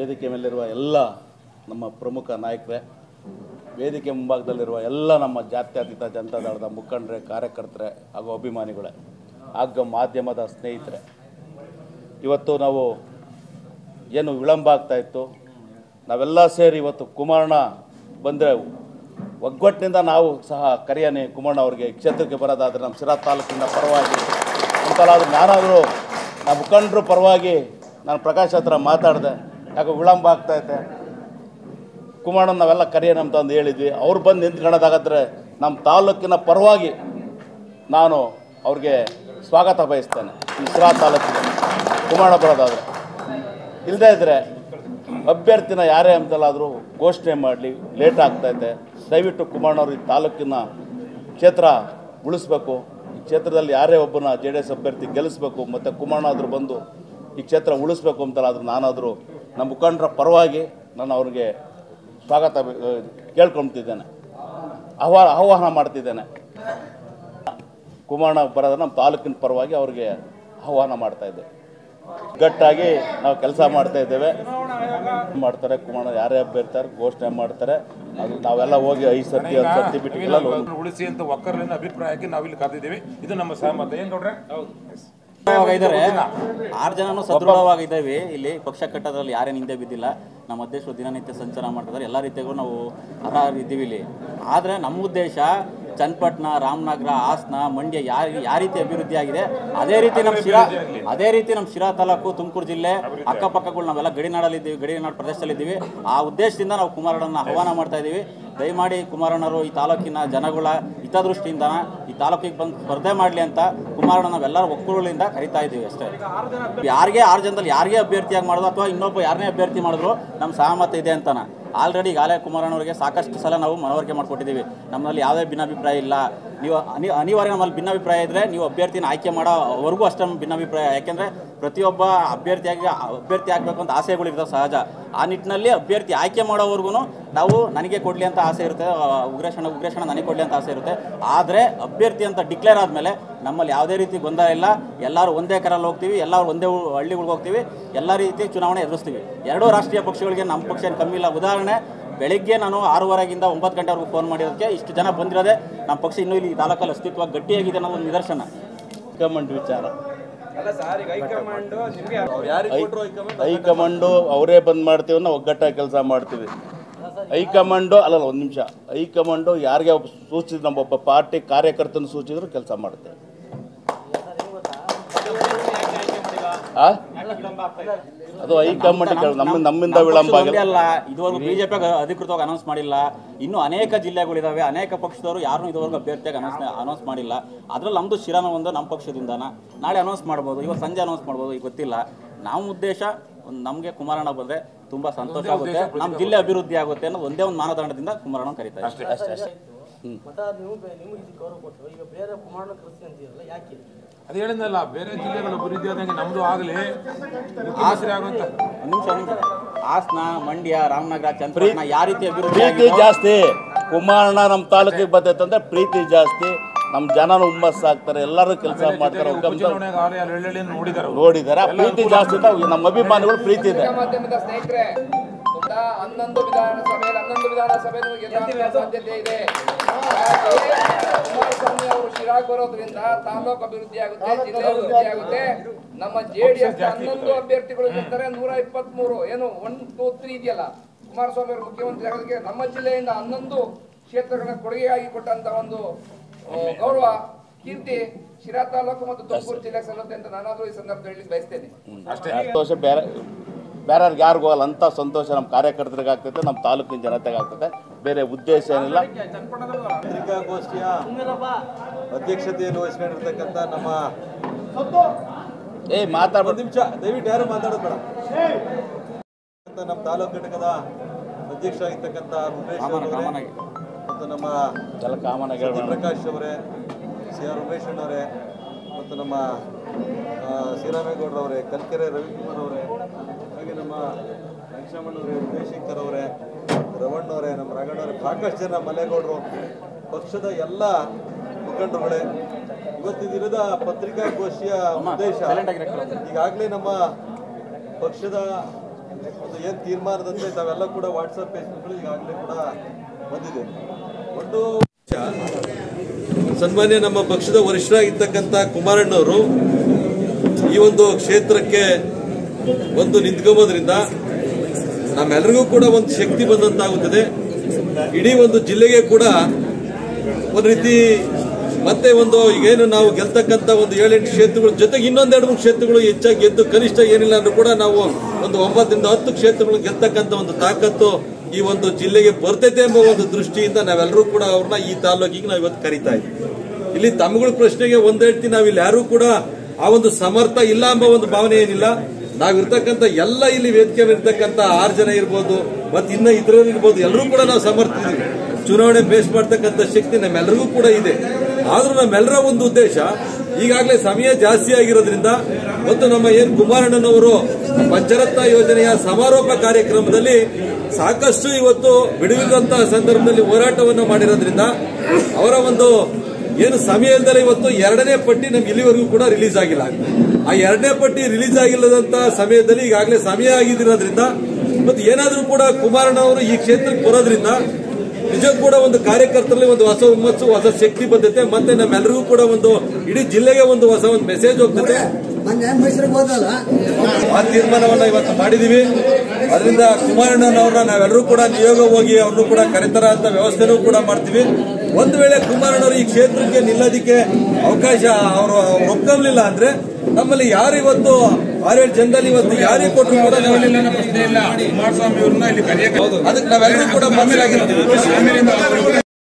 ವೇದಿಕೆ ಮೇಲಿರುವ ಎಲ್ಲ ನಮ್ಮ ಪ್ರಮುಖ ನಾಯಕರೇ ವೇದಿಕೆ ಮುಂಭಾಗದಲ್ಲಿರುವ ಎಲ್ಲ ನಮ್ಮ ಜಾತ್ಯತೀತ ಜನತಾದಳದ ಮುಖಂಡರೇ ಕಾರ್ಯಕರ್ತರೇ ಹಾಗೂ ಅಭಿಮಾನಿಗಳೇ ಹಾಗೂ ಮಾಧ್ಯಮದ ಸ್ನೇಹಿತರೆ ಇವತ್ತು ನಾವು ಏನು ವಿಳಂಬ ಆಗ್ತಾ ಇತ್ತು ನಾವೆಲ್ಲ ಸೇರಿ ಇವತ್ತು ಕುಮಾರಣ್ಣ ಬಂದರೆ ಒಗ್ಗಟ್ಟಿನಿಂದ ನಾವು ಸಹ ಕರೆಯನೆ ಕುಮಾರಣ್ಣ ಅವರಿಗೆ ಈ ಕ್ಷೇತ್ರಕ್ಕೆ ಬರೋದಾದರೆ ನಮ್ಮ ಸಿರಾ ತಾಲೂಕಿನ ಪರವಾಗಿ ಅಂತಲಾದ್ರೂ ನಾನಾದರೂ ನಮ್ಮ ಮುಖಂಡರು ಪರವಾಗಿ ನಾನು ಪ್ರಕಾಶ್ ಹತ್ರ ಮಾತಾಡಿದೆ ಯಾಕೋ ವಿಳಂಬ ಆಗ್ತೈತೆ ಕುಮಾರಣ್ಣ ನಾವೆಲ್ಲ ಕರೆಯೋಣ ಅಂತ ಅಂದು ಹೇಳಿದ್ವಿ ಅವ್ರು ಬಂದು ನಿಂತ್ಕೊಳ್ಳೋದಾಗದ್ರೆ ನಮ್ಮ ತಾಲೂಕಿನ ಪರವಾಗಿ ನಾನು ಅವ್ರಿಗೆ ಸ್ವಾಗತ ಬಯಸ್ತೇನೆ ಈ ಸಿರಾ ತಾಲೂಕಿಗೆ ಕುಮಾರಣ್ಣ ಬರೋದಾದರೆ ಇಲ್ಲದೇ ಇದ್ದರೆ ಅಭ್ಯರ್ಥಿನ ಯಾರೇ ಅಂತಲಾದರೂ ಘೋಷಣೆ ಮಾಡಲಿ ಲೇಟ್ ಆಗ್ತೈತೆ ದಯವಿಟ್ಟು ಕುಮಾರಣ್ಣವ್ರು ಈ ತಾಲೂಕಿನ ಕ್ಷೇತ್ರ ಉಳಿಸ್ಬೇಕು ಈ ಕ್ಷೇತ್ರದಲ್ಲಿ ಯಾರೇ ಒಬ್ಬನ ಜೆ ಡಿ ಎಸ್ ಅಭ್ಯರ್ಥಿ ಗೆಲ್ಲಿಸ್ಬೇಕು ಮತ್ತು ಕುಮಾರಣ್ಣಾದರೂ ಬಂದು ಈ ಕ್ಷೇತ್ರ ಉಳಿಸ್ಬೇಕು ಅಂತಲಾದರೂ ನಾನಾದರೂ ನಮ್ಮ ಮುಖಂಡರ ಪರವಾಗಿ ನಾನು ಅವ್ರಿಗೆ ಸ್ವಾಗತ ಆ, ಕೇಳ್ಕೊಳ್ತಿದ್ದೇನೆ ಆಹ್ವಾನ ಆಹ್ವಾನ ಮಾಡ್ತಿದ್ದೇನೆ ಕುಮಾರಣ್ಣ ಬರೋದ್ರೆ ನಮ್ಮ ತಾಲೂಕಿನ ಪರವಾಗಿ ಅವ್ರಿಗೆ ಆಹ್ವಾನ ಮಾಡ್ತಾ ಇದ್ದೆ ಗಟ್ಟಾಗಿ ನಾವು ಕೆಲಸ ಮಾಡ್ತಾ ಇದ್ದೇವೆ ಮಾಡ್ತಾರೆ ಕುಮಾರಣ್ಣ ಯಾರೇ ಅಭ್ಯರ್ಥಿ ಘೋಷಣೆ ಮಾಡ್ತಾರೆ ಅದು ನಾವೆಲ್ಲ ಹೋಗಿ ಐದು ಸರ್ತಿ ಹತ್ತು ಸರ್ತಿ ಬಿಟ್ಟು ಎಲ್ಲ ಹೋಗಿ ಉಳಿಸಿ ಅಂತ ಒಕ್ಕರ್ಲಿನ ಅಭಿಪ್ರಾಯಕ್ಕೆ ನಾವಿಲ್ಲಿ ಕರೆದಿದ್ದೀವಿ ಇದು ನಮ್ಮ ಸಹಮತ ಏನ್ ನೋಡ್ರೆ ಇದ್ದಾರೆ ಆರು ಜನನು ಸದೃಢವಾಗಿದ್ದೇವೆ ಇಲ್ಲಿ ಪಕ್ಷ ಕಟ್ಟೋದ್ರಲ್ಲಿ ಯಾರೇನು ಹಿಂದೆ ಬಿದ್ದಿಲ್ಲ ನಮ್ಮ ಅಧ್ಯಕ್ಷರು ದಿನನಿತ್ಯ ಸಂಚಾರ ಮಾಡ್ತಿದ್ದಾರೆ ಎಲ್ಲ ರೀತಿಯಾಗೂ ನಾವು ಅರ್ಹ ಇದ್ದೀವಿ ಇಲ್ಲಿ ಆದರೆ ನಮ್ಮ ಉದ್ದೇಶ ಚನ್ನಪಟ್ಟಣ ರಾಮನಗರ ಹಾಸನ ಮಂಡ್ಯ ಯಾವ ಯಾವ ರೀತಿ ಅಭಿವೃದ್ಧಿ ಆಗಿದೆ ಅದೇ ರೀತಿ ನಮ್ಮ ಶಿರಾ ಅದೇ ರೀತಿ ನಮ್ಮ ಶಿರಾ ತಾಲೂಕು ತುಮಕೂರು ಜಿಲ್ಲೆ ಅಕ್ಕಪಕ್ಕಗಳು ನಾವೆಲ್ಲ ಗಡಿನಾಡಲ್ಲಿದ್ದೀವಿ ಗಡಿನಾಡು ಪ್ರದೇಶದಲ್ಲಿದ್ದೀವಿ ಆ ಉದ್ದೇಶದಿಂದ ನಾವು ಕುಮಾರಣ್ಣನ ಆಹ್ವಾನ ಮಾಡ್ತಾ ಇದ್ದೀವಿ ದಯಮಾಡಿ ಕುಮಾರಣ್ಣರು ಈ ತಾಲೂಕಿನ ಜನಗಳ ಹಿತದೃಷ್ಟಿಯಿಂದ ಈ ತಾಲೂಕಿಗೆ ಬಂದು ಸ್ಪರ್ಧೆ ಮಾಡಲಿ ಅಂತ ಕುಮಾರಣ್ಣ ನಾವೆಲ್ಲರೂ ಒಕ್ಕೂರಲಿಂದ ಕರಿತಾ ಇದ್ದೀವಿ ಅಷ್ಟೇ ಯಾರಿಗೆ ಆರು ಜನದಲ್ಲಿ ಯಾರಿಗೆ ಅಭ್ಯರ್ಥಿಯಾಗಿ ಮಾಡೋದು ಅಥವಾ ಇನ್ನೊಬ್ಬ ಯಾರನ್ನೇ ಅಭ್ಯರ್ಥಿ ಮಾಡಿದ್ರು ನಮ್ಮ ಸಹಮತ ಇದೆ ಅಂತಾನ ಆಲ್ರೆಡಿ ಈಗಾಗಲೇ ಕುಮಾರಣ್ಣವರಿಗೆ ಸಾಕಷ್ಟು ಸಲ ನಾವು ಮನವರಿಕೆ ಮಾಡಿಕೊಟ್ಟಿದ್ದೀವಿ ನಮ್ಮಲ್ಲಿ ಯಾವುದೇ ಭಿನ್ನಾಭಿಪ್ರಾಯ ಇಲ್ಲ ನೀವು ಅನಿ ಅನಿವಾರ್ಯ ನಮ್ಮಲ್ಲಿ ಭಿನ್ನಾಭಿಪ್ರಾಯ ಇದ್ದರೆ ನೀವು ಅಭ್ಯರ್ಥಿನ ಆಯ್ಕೆ ಮಾಡೋವರೆಗೂ ಅಷ್ಟೇ ನಮ್ಮ ಭಿನ್ನಾಭಿಪ್ರಾಯ ಯಾಕೆಂದರೆ ಪ್ರತಿಯೊಬ್ಬ ಅಭ್ಯರ್ಥಿಯಾಗಿ ಅಭ್ಯರ್ಥಿ ಆಗಬೇಕು ಅಂತ ಆಸೆಗಳಿರ್ತವೆ ಸಹಜ ಆ ನಿಟ್ಟಿನಲ್ಲಿ ಅಭ್ಯರ್ಥಿ ಆಯ್ಕೆ ಮಾಡೋವರೆಗೂ ನಾವು ನನಗೆ ಕೊಡಲಿ ಅಂತ ಆಸೆ ಇರುತ್ತೆ ಆ, ಉಗ್ರೇಶಣ್ಣ ಉಗ್ರೇಶಣ್ಣ ನನಗೆ ಕೊಡಲಿ ಅಂತ ಆಸೆ ಇರುತ್ತೆ ಆದರೆ ಅಭ್ಯರ್ಥಿ ಅಂತ ಡಿಕ್ಲೇರ್ ಆದಮೇಲೆ ನಮ್ಮಲ್ಲಿ ಯಾವುದೇ ರೀತಿ ಗೊಂದಲ ಇಲ್ಲ ಎಲ್ಲರೂ ಒಂದೇ ಕರಲ್ಲಿ ಹೋಗ್ತೀವಿ ಎಲ್ಲರೂ ಒಂದೇ ಊ- ಹಳ್ಳಿಗಳಿಗೆ ಹೋಗ್ತೀವಿ ಎಲ್ಲ ರೀತಿ ಚುನಾವಣೆ ಎದುರಿಸ್ತೀವಿ ಎರಡೂ ರಾಷ್ಟ್ರೀಯ ಪಕ್ಷಗಳಿಗೆ ನಮ್ಮ ಪಕ್ಷ ಏನು ಕಮ್ಮಿ ಇಲ್ಲ ಉದಾಹರಣೆ ಬೆಳಿಗ್ಗೆ ನಾನು ಆರೂವರೆಗಿಂದ ಒಂಬತ್ತು ಗಂಟೆವರೆಗೂ ಫೋನ್ ಮಾಡಿರೋದಕ್ಕೆ ಇಷ್ಟು ಜನ ಬಂದಿರೋದೇ ನಮ್ಮ ಪಕ್ಷ ಇನ್ನೂ ಇಲ್ಲಿ ಈ ತಾಲೂಕಲ್ಲಿ ಅಸ್ತಿತ್ವ ಗಟ್ಟಿಯಾಗಿದೆ ಅನ್ನೋ ಒಂದು ನಿದರ್ಶನ ಹೈಕಮಾಂಡ್ ವಿಚಾರ ಅಲ್ಲ ಸರ್ ಈಗ ಹೈಕಮಾಂಡ್ ನಿಮ್ಗೆ ಹೈಕಮಾಂಡು ಅವರೇ ಬಂದ್ ಮಾಡ್ತೀವಿ ನಾವು ಒಗ್ಗಟ್ಟಾಗಿ ಕೆಲಸ ಮಾಡ್ತೀವಿ ಹೈಕಮಾಂಡು ಅಲ್ಲಲ್ಲ ಒಂದು ನಿಮಿಷ ಹೈಕಮಾಂಡು ಯಾರಿಗೆ ಒಬ್ಬ ಸೂಚಿಸಿದ ನಮ್ಮೊಬ್ಬ ಪಾರ್ಟಿ ಕಾರ್ಯಕರ್ತನ ಸೂಚಿಸಿದ್ರು ಕೆಲಸ ಮಾಡುತ್ತೆ ಆ? ಅದು ಹೈಕಮಾಂಡ್ ಕೆಲ- ನಮ್ಮ ನಮ್ಮಿಂದ ವಿಳಂಬ ಒಂದೇ ಆಗಿಲ್ಲ ಅಲ್ಲ ಇದುವರೆಗೂ ಬಿಜೆಪಿ ಅಧಿಕೃತವಾಗಿ ಅನೌನ್ಸ್ ಮಾಡಿಲ್ಲ ಇನ್ನು ಅನೇಕ ಜಿಲ್ಲೆಗಳಿದಾವೆ ಅನೇಕ ಪಕ್ಷದವರು ಯಾರನ್ನೂ ಇದುವರೆಗೂ ಅಭ್ಯರ್ಥಿಯಾಗಿ ಅನೌನ್ಸ್ ಅನೌನ್ಸ್ ಮಾಡಿಲ್ಲ ಅದ್ರಲ್ಲಿ ನಮ್ದು ಶಿರಾನ ಒಂದು ನಮ್ಮ ಪಕ್ಷದಿಂದನ ನಾಳೆ ಅನೌನ್ಸ್ ಮಾಡ್ಬೋದು ಇವತ್ತು ಸಂಜೆ ಅನೌನ್ಸ್ ಮಾಡ್ಬೋದು ಈಗ ಗೊತ್ತಿಲ್ಲ ನಮ್ಮ ಉದ್ದೇಶ ಒಂದು ನಮಗೆ ಕುಮಾರಣ್ಣ ಬಂದ್ರೆ ತುಂಬಾ ಸಂತೋಷ ಆಗುತ್ತೆ ನಮ್ಮ ಜಿಲ್ಲೆ ಅಭಿವೃದ್ಧಿ ಆಗುತ್ತೆ ಅನ್ನೋದು ಒಂದೇ ಒಂದು ಮಾನದಂಡದಿಂದ ಕುಮಾರಣ್ಣ ಕರೀತಾ ಇದ್ದಾರೆ ಅಷ್ಟೇ ಅಷ್ಟೇ ಮತ ನೀವು ಬೆ- ನಿಮಗೆ ಇದು ಗೌರವ ಕೊಟ್ಟು ಈಗ ಬೇರೆ ಕುಮಾರನ ಕೃಷಿ ಅಂತೀರಲ್ಲ ಯಾಕೆ ಅದು ಹೇಳಿದ್ನಲ್ಲ ಬೇರೆ ಜಿಲ್ಲೆಗಳು ಅಭಿವೃದ್ಧಿ ಆದಂಗೆ ನಮ್ದು ಆಗಲಿ ಮುಖ್ಯಮಂತ್ರಿ ಆಗುವಂತ ಒಂದ್ ನಿಮಿಷ ಒಂದ್ ನಿಮಿಷ ಹಾಸನ ಮಂಡ್ಯ ರಾಮನಗರ ಚನ್ನಪಟ್ಟಣ ಯಾವ ರೀತಿ ಅಭಿವೃದ್ಧಿ ಪ್ರೀತಿ ಆಗಿದೆಯೋ, ಜಾಸ್ತಿ ಕುಮಾರಣ್ಣ ನಮ್ಮ ತಾಲೂಕಿಗೆ ಬರ್ತೈತೆ ಅಂದ್ರೆ ಪ್ರೀತಿ ಜಾಸ್ತಿ ನಮ್ಮ ಜನನು ಹುಮ್ಮಸ್ ಆಗ್ತಾರೆ ಎಲ್ಲರೂ ಕೆಲಸ ಮಾಡ್ತಾರೆ ಒಗ್ಗಟ್ಟು ಉಪಚುನಾವಣೆಗೆ ಆಗಲಿ ಅಲ್ಲಿ ಹಳ್ಳಿ ನೋಡಿದಾರೆ ಅವ್ರು. ನೋಡಿದ್ದಾರೆ ಪ್ರೀತಿ ಜಾಸ್ತಿ ಅಂತ ನಮ್ಮ ಅಭಿಮಾನಿಗಳು ಪ್ರೀತಿ ಇದೆ ಮಾಧ್ಯಮದ ಸ್ನೇಹಿತರೆ ಗೊತ್ತಾ? ಹನ್ನೊಂದು ವಿಧಾನಸಭೆಯಲ್ಲಿ ಹನ್ನೊಂದು ವಿಧಾನಸಭೆಯನ್ನು ಗೆಲ್ಲುವ ಸಾಧ್ಯತೆ ಇದೆ ಹಾಗಾಗಿ ಕುಮಾರಸ್ವಾಮಿ ಅವರು ಶಿರಾಗ್ ಬರೋದ್ರಿಂದ ತಾಲೂಕು ಅಭಿವೃದ್ಧಿ ಆಗುತ್ತೆ ಜಿಲ್ಲೆ ಅಭಿವೃದ್ಧಿ ಆಗುತ್ತೆ ನಮ್ಮ ಜೆಡಿಎಸ್ ಹನ್ನೊಂದು ಅಭ್ಯರ್ಥಿಗಳು ಗೆಲ್ತಾರೆ ನೂರ ಇಪ್ಪತ್ತ್ ಮೂರು ಏನು ಒನ್ ಟೂ ತ್ರೀ ಇದೆಯಲ್ಲ ಕುಮಾರಸ್ವಾಮಿ ಅವರು ಮುಖ್ಯಮಂತ್ರಿ ಆಗೋದಕ್ಕೆ ನಮ್ಮ ಜಿಲ್ಲೆಯಿಂದ ಹನ್ನೊಂದು ಕ್ಷೇತ್ರಗಳನ್ನ ಕೊಡುಗೆಯಾಗಿ ಕೊಟ್ಟಂತ ಒಂದು ಆ, ಗೌರವ ಕೀರ್ತಿ ಶಿರಾ ತಾಲೂಕು ಮತ್ತು ತುಮಕೂರು ಜಿಲ್ಲೆಗೆ ಸಲ್ಲುತ್ತೆ ಅಂತ ನಾನಾದ್ರೂ ಈ ಸಂದರ್ಭದಲ್ಲಿ ಬಯಸ್ತೇನೆ ಸಂತೋಷ ಬೇರೆ ಬೇರೆಯವ್ರಿಗೆ ಯಾರಿಗೂ ಆಗಲ್ಲ ಅಂತ ಸಂತೋಷ ನಮ್ಮ ಕಾರ್ಯಕರ್ತರಿಗೆ ಆಗ್ತೈತೆ ನಮ್ಮ ತಾಲೂಕಿನ ಜನತೆಗೆ ಆಗ್ತದೆ ಬೇರೆ ಉದ್ದೇಶ ಏನಿಲ್ಲ ಪತ್ರಿಕಾಗೋಷ್ಠಿಯ ಅಧ್ಯಕ್ಷತೆಯನ್ನು ವಹಿಸ್ಕೊಂಡಿರ್ತಕ್ಕಂಥ ನಮ್ಮ ಏ ಮಾತಾಡ್ಬೋದು ಒಂದು ನಿಮಿಷ ದಯವಿಟ್ಟು ಯಾರು ಮಾತಾಡೋದು ಬೇಡ ಅಂತ ನಮ್ಮ ತಾಲೂಕು ಘಟಕದ ಅಧ್ಯಕ್ಷ ಆಗಿರ್ತಕ್ಕಂಥ ಉಮೇಶ್ ಕಾಮನ್ ಅವರೇ ಕಾಮನ್ ಆಗಿ ಮತ್ತು ನಮ್ಮ ಎಲ್ಲ ಕಾಮನ್ ಆಗಿ ಹೇಳೋಣ ಪ್ರಕಾಶ್ ಅವರೇ ಸಿ ಆರ್ ಉಮೇಶ್ ಅಣ್ಣವರೇ ಮತ್ತು ನಮ್ಮ ಆ, ಶ್ರೀರಾಮೇಗೌಡರವರೇ ಕಲ್ಕೆರೆ ರವಿಕುಮಾರ್ ಅವರೇ ಹಾಗೆ ನಮ್ಮ ವೆಂಕಟರಮಣ್ಣವರೇ ಉದಯಶಂಕರ್ ಅವರೇ ರವಣ್ಣವರೇ ನಮ್ಮ ರಾಘಣ್ಣವರೇ ಸಾಕಷ್ಟು ಜನ ಮಲೆಗೌಡರು ಪಕ್ಷದ ಎಲ್ಲ ಮುಖಂಡರುಗಳೇ ಇವತ್ತಿನ ದಿನದ ಪತ್ರಿಕಾಗೋಷ್ಠಿಯ ಉದ್ದೇಶ silent ಆಗಿರಕ್ಕೆ ಈಗಾಗಲೇ ನಮ್ಮ ಪಕ್ಷದ ಒಂದು ಏನು ತೀರ್ಮಾನದಂತೆ ತಾವೆಲ್ಲ ಕೂಡ ವಾಟ್ಸಪ್ ಫೇಸ್ಬುಕ್ಗಳು ಈಗಾಗಲೇ ಕೂಡ ಬಂದಿದೆ ಒಂದು ಸನ್ಮಾನ್ಯ ನಮ್ಮ ಪಕ್ಷದ ವರಿಷ್ಠರಾಗಿರ್ತಕ್ಕಂಥ ಕುಮಾರಣ್ಣವರು ಈ ಒಂದು ಕ್ಷೇತ್ರಕ್ಕೆ ಒಂದು ನಿಂತ್ಕೊಂಬೋದ್ರಿಂದ ನಮ್ಮೆಲ್ಲರಿಗೂ ಕೂಡ ಒಂದು ಶಕ್ತಿ ಬಂದಂತಾಗುತ್ತದೆ ಇಡೀ ಒಂದು ಜಿಲ್ಲೆಗೆ ಕೂಡ ಒಂದು ರೀತಿ ಮತ್ತೆ ಒಂದು ಈಗೇನು ನಾವು ಗೆಲ್ತಕ್ಕಂಥ ಒಂದು ಏಳೆಂಟು ಕ್ಷೇತ್ರಗಳ ಜೊತೆಗೆ ಇನ್ನೊಂದೆರಡು ಮೂರು ಕ್ಷೇತ್ರಗಳು ಹೆಚ್ಚಾಗಿ ಗೆದ್ದು ಕನಿಷ್ಠ ಏನಿಲ್ಲ ಅಂದ್ರೂ ಕೂಡ ನಾವು ಒಂದು ಒಂಬತ್ತರಿಂದ ಹತ್ತು ಕ್ಷೇತ್ರಗಳು ಗೆಲ್ತಕ್ಕಂಥ ಒಂದು ತಾಕತ್ತು ಈ ಒಂದು ಜಿಲ್ಲೆಗೆ ಬರ್ತೈತೆ ಎಂಬ ಒಂದು ದೃಷ್ಟಿಯಿಂದ ನಾವೆಲ್ಲರೂ ಕೂಡ ಅವ್ರನ್ನ ಈ ತಾಲೂಕಿಗೆ ನಾವು ಇವತ್ತು ಕರಿತಾ ಇದ್ದೀವಿ ಇಲ್ಲಿ ತಮ್ಮಗಳ ಪ್ರಶ್ನೆಗೆ ಒಂದ್ ಹೇಳ್ತೀನಿ ನಾವಿಲ್ಲಿ ಯಾರು ಕೂಡ ಆ ಒಂದು ಸಮರ್ಥ ಇಲ್ಲ ಎಂಬ ಒಂದು ಭಾವನೆ ಏನಿಲ್ಲ ನಾವಿರ್ತಕ್ಕಂಥ ಎಲ್ಲ ಇಲ್ಲಿ ವೇದಿಕೆ ಇರ್ತಕ್ಕಂಥ ಆರು ಜನ ಇರ್ಬೋದು ಮತ್ತೆ ಇನ್ನ ಇತರರು ಇರ್ಬೋದು ಎಲ್ಲರೂ ಕೂಡ ನಾವು ಸಮರ್ಥ ಇದೀವಿ ಚುನಾವಣೆ ಬೇಸ್ ಮಾಡ್ತಕ್ಕಂಥ ಶಕ್ತಿ ನಮ್ಮೆಲ್ಲರಿಗೂ ಕೂಡ ಇದೆ ಆದ್ರೂ ನಮ್ಮೆಲ್ಲರ ಒಂದು ಉದ್ದೇಶ ಈಗಾಗಲೇ ಸಮಯ ಜಾಸ್ತಿ ಆಗಿರೋದ್ರಿಂದ ಮತ್ತು ನಮ್ಮ ಏನ್ ಕುಮಾರಣ್ಣನವರು ಪಂಚರತ್ನ ಯೋಜನೆಯ ಸಮಾರೋಪ ಕಾರ್ಯಕ್ರಮದಲ್ಲಿ ಸಾಕಷ್ಟು ಇವತ್ತು ಬಿಡುವಿರುವಂತಹ ಸಂದರ್ಭದಲ್ಲಿ ಹೋರಾಟವನ್ನು ಮಾಡಿರೋದ್ರಿಂದ ಅವರ ಒಂದು ಏನು ಸಮಯ ಇಲ್ದಲೆ ಇವತ್ತು ಎರಡನೇ ಪಟ್ಟಿ ನಮ್ಗೆ ಇಲ್ಲಿವರೆಗೂ ಕೂಡ ರಿಲೀಸ್ ಆಗಿಲ್ಲ ಆ ಎರಡನೇ ಪಟ್ಟಿ ರಿಲೀಸ್ ಆಗಿಲ್ಲದಂತ ಸಮಯದಲ್ಲಿ ಈಗಾಗಲೇ ಸಮಯ ಆಗಿದಿರೋದ್ರಿಂದ ಮತ್ತು ಏನಾದ್ರೂ ಕೂಡ ಕುಮಾರಣ್ಣ ಅವರು ಈ ಕ್ಷೇತ್ರಕ್ಕೆ ಬರೋದ್ರಿಂದ ನಿಜಕ್ಕೂ ಕೂಡ ಒಂದು ಕಾರ್ಯಕರ್ತರಲ್ಲಿ ಒಂದು ಹೊಸ ಹುಮ್ಮಸ್ಸು ಹೊಸ ಶಕ್ತಿ ಬಂದೈತೆ ಮತ್ತೆ ನಮ್ಮೆಲ್ಲರಿಗೂ ಕೂಡ ಒಂದು ಇಡೀ ಜಿಲ್ಲೆಗೆ ಒಂದು ಹೊಸ ಒಂದು ಮೆಸೇಜ್ ಹೋಗ್ತದೆ ಆ ತೀರ್ಮಾನವನ್ನ ಇವತ್ತು ಮಾಡಿದೀವಿ ಅದರಿಂದ ಕುಮಾರಣ್ಣನವ್ರನ್ನ ನಾವೆಲ್ಲರೂ ಕೂಡ ನಿಯೋಗ ಹೋಗಿ ಅವ್ರನ್ನು ಕೂಡ ಕರೆತರ ಅಂತ ವ್ಯವಸ್ಥೆನೂ ಕೂಡ ಮಾಡ್ತೀವಿ ಒಂದು ವೇಳೆ ಕುಮಾರಣ್ಣವರು ಈ ಕ್ಷೇತ್ರಕ್ಕೆ ನಿಲ್ಲೋದಿಕ್ಕೆ ಅವಕಾಶ ಅವರು ಒಪ್ಕೊಂಡ್ಲಿಲ್ಲ ಅಂದ್ರೆ ನಮ್ಮಲ್ಲಿ ಯಾರು ಇವತ್ತು ಆರೇಳು ಜನದಲ್ಲಿ ಇವತ್ತು ಯಾರಿಗೆ ಕೊಟ್ಟರು ಕೂಡ ನಾವು ಪ್ರಶ್ನೆ ಇಲ್ಲ ಕುಮಾರಸ್ವಾಮಿ ಅವ್ರನ್ನ ಇಲ್ಲಿ ಕರೆಯಕ್ಕೆ ಅದಕ್ಕೆ ನಾವೆಲ್ಲರೂ ಕೂಡ ಮನಸ್ಸಾಗಿರ್ತೀವಿ ಆಮೇಲಿಂದ ಅವ್ರು